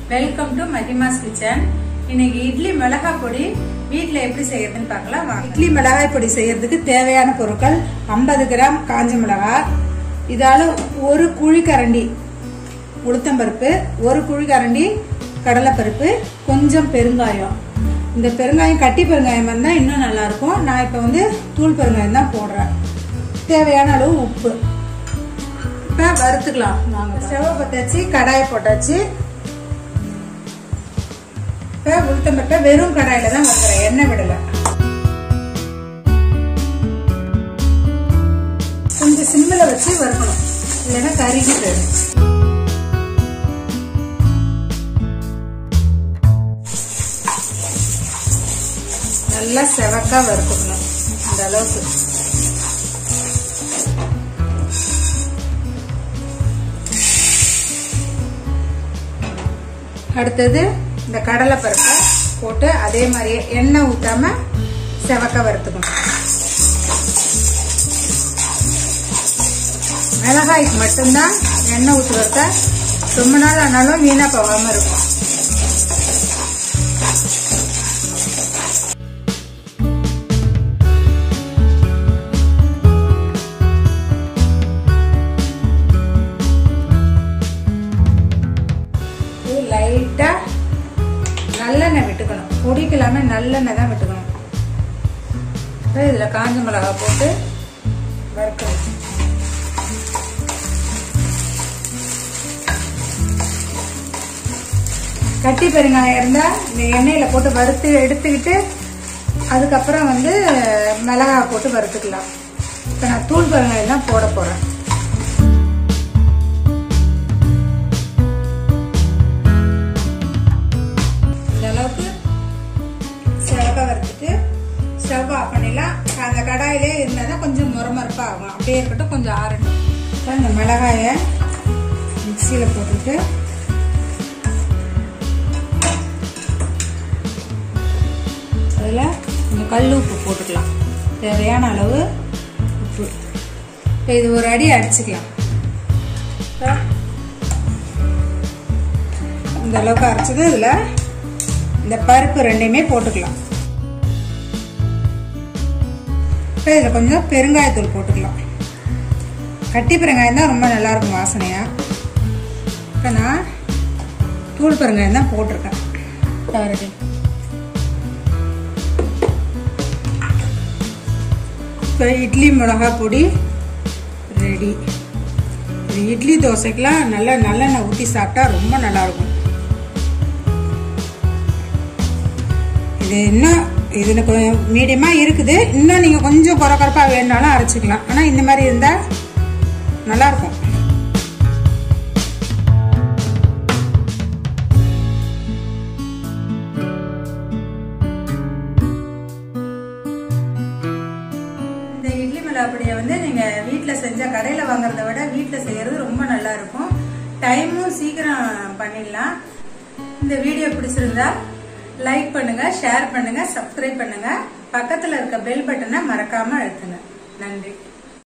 welcome to மஹிமாஸ் kitchen இன்னைக்கு இட்லி மிளகாய் பொடி வீட்ல எப்படி செய்யறதுன்னு பார்க்கலாம் வாங்க இட்லி மிளகாய் பொடி செய்யறதுக்கு தேவையான பொருட்கள் 50 கிராம் காஞ்ச மிளகாய் இதால ஒரு குழிக்கரண்டி உளுத்தம்பருப்பு ஒரு குழிக்கரண்டி கடலைப்பருப்பு கொஞ்சம் பெருங்காயம் இந்த பெருங்காயம் கட்டி பெருங்காயம் இருந்தால் இன்னும் நல்லா இருக்கும் நான் இப்போ வந்து தூள் பெருங்காயம் தான் போடுறேன் தேவையான அளவு உப்பு இப்போ வறுத்துக்கலாம் வாங்க செவ பத்தாச்சு கடாயை போட்டாச்சு இப்போ உளுத்தம்பருப்பை வெறும் கடாயில தான் வறுக்கிறேன் எண்ணெய் விடலை கொஞ்சம் சிம்மில் வச்சு வறுக்கணும் இல்லைன்னா கருகி போயிடும் நல்லா செவக்கா வறுக்கணும் இந்த அளவுக்கு அடுத்தது இந்த கடலை பருப்பை போட்டு அதே மாதிரியே எண்ணெய் ஊத்தாம செவக்க வறுத்துக்கணும் மிளகாய்க்கு மட்டும்தான் எண்ணெய் ஊற்றி வறுத்தா ரொம்ப நாள் ஆனாலும் வீணா போகாம இருக்கும் லைட்டா நல்லெண்ணெய் விட்டுக்கணும் பொடிக்கு எல்லாமே நல்லெண்ணெய் தான் விட்டுக்கணும் அப்புறம் இதுல காஞ்ச மிளகாய் போட்டு வறுக்கணும் கட்டி பெருங்காயம் இருந்தா இந்த எண்ணெயில போட்டு வறுத்து எடுத்துக்கிட்டு அதுக்கப்புறம் வந்து மிளகாய் போட்டு வறுத்துக்கலாம் இப்போ நான் தூள் பெருங்காயம் தான் போட போறேன் இந்த அளவுக்கு செவக்க வறுத்துட்டு ஸ்டவ் ஆஃப் பண்ணிடலாம் அந்த கடாயிலே இருந்தால் கொஞ்சம் முறமறுப்பாக ஆகும் அப்படியே இருக்கட்டும் கொஞ்சம் ஆறணும் இப்போ இந்த மிளகாயை மிக்சியில் போட்டுட்டு அதில் கொஞ்சம் கல் உப்பு போட்டுக்கலாம் தேவையான அளவு உப்பு இப்போ இது ஒரு அடி அடிச்சுக்கலாம் இப்போ இந்த அளவுக்கு அரைச்சது இதில் இந்த பருப்பு ரெண்டையுமே போட்டுக்கலாம் இப்போ இதில் கொஞ்சம் பெருங்காயத்தூள் போட்டுக்கலாம் கட்டி பெருங்காயம் தான் ரொம்ப நல்லா இருக்கும் வாசனையா இப்போ நான் தூள் பெருங்காயம் தான் போட்டிருக்கேன் தவறு இப்போ இட்லி மிளகா பொடி ரெடி இது இட்லி தோசைக்கெலாம் நல்லா நல்லெண்ணெய் ஊற்றி சாப்பிட்டா ரொம்ப நல்லாயிருக்கும் இது இன்னும் இது கொஞ்சம் மீடியமாக இருக்குது இன்னும் நீங்கள் கொஞ்சம் குறை குறைப்பாக வேணாலும் அரைச்சிக்கலாம் ஆனால் இந்த மாதிரி இருந்தால் நல்லாயிருக்கும் இந்த இட்லி மிளகாப்பொடியை வந்து நீங்கள் வீட்டில் செஞ்சால் கடையில் வாங்குறத விட வீட்டில் செய்கிறது ரொம்ப நல்லா இருக்கும் டைமும் சீக்கிரம் பண்ணிடலாம் இந்த வீடியோ பிடிச்சிருந்தா லைக் பண்ணுங்க ஷேர் பண்ணுங்க சப்ஸ்கிரைப் பண்ணுங்க பக்கத்தில் இருக்க பெல் பட்டனை மறக்காம அழுத்துங்க நன்றி